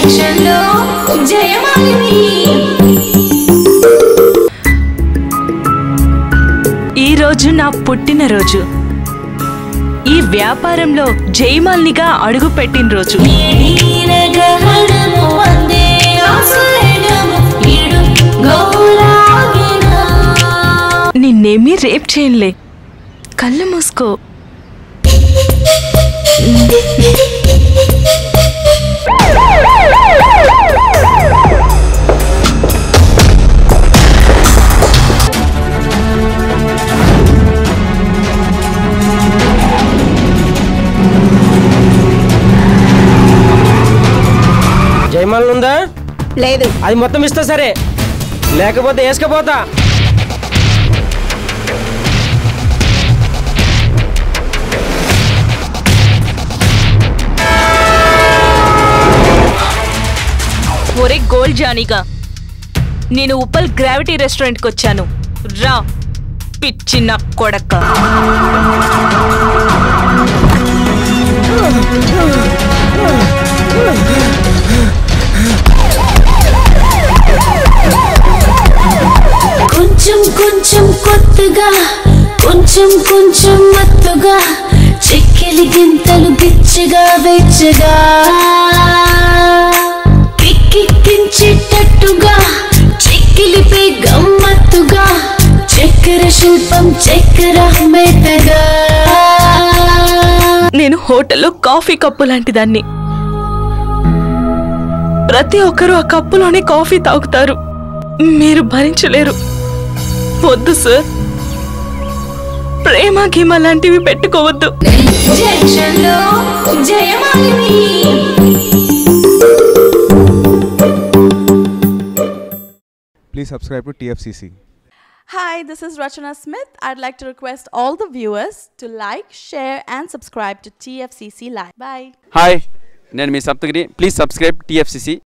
జంక్షన్లో జయమాలిని ఈ రోజు నా పుట్టినరోజు ఈ వ్యాపారంలో జయమాలినిగా అడుగు పెట్టిన రోజు నీరగహనము వందే ఆశ్రయము ఈడు గౌరాగిన నిన్నేమీ రేప్ చేయనులే కళ్ళు మూసుకో జయమాలను ఉందా లేదు అది మొత్తం ఇస్తా సరే లేకపోతే వేసుకపోతా ఒరే గోల్డ్ జానీగా నేను ఉప్పల్ గ్రావిటీ రెస్టారెంట్కి వచ్చాను రా పిచ్చి నా కొడక కొంచెం కొంచెం కొత్తగా కొంచెం కొంచెం మత్తుగా చెక్కిలి గింతలు గిచ్చగా వెచ్చగా కిక్కించేటట్టుగా చెక్కిలిపై గమ్మత్తుగా చక్కెర శిల్పం చక్కెర మెత్తగా నేను హోటల్లో కాఫీ కప్పు లాంటి దాన్ని ప్రతి ఒక్కరూ ఆ కప్పులోనే కాఫీ తాగుతారు మీరు భరించలేరు వద్దు సార్ ప్రేమ గీమ లాంటివి పెట్టుకోవద్దు జంక్షన్లో Jayamalini Please subscribe to TFCC. Hi, this is Rachana Smith. I'd like to request all the viewers to like, share, and subscribe to TFCC Live. Bye. Hi నేను మీ సప్తగిరి ప్లీజ్ సబ్స్క్రైబ్ టీఎఫ్సిసి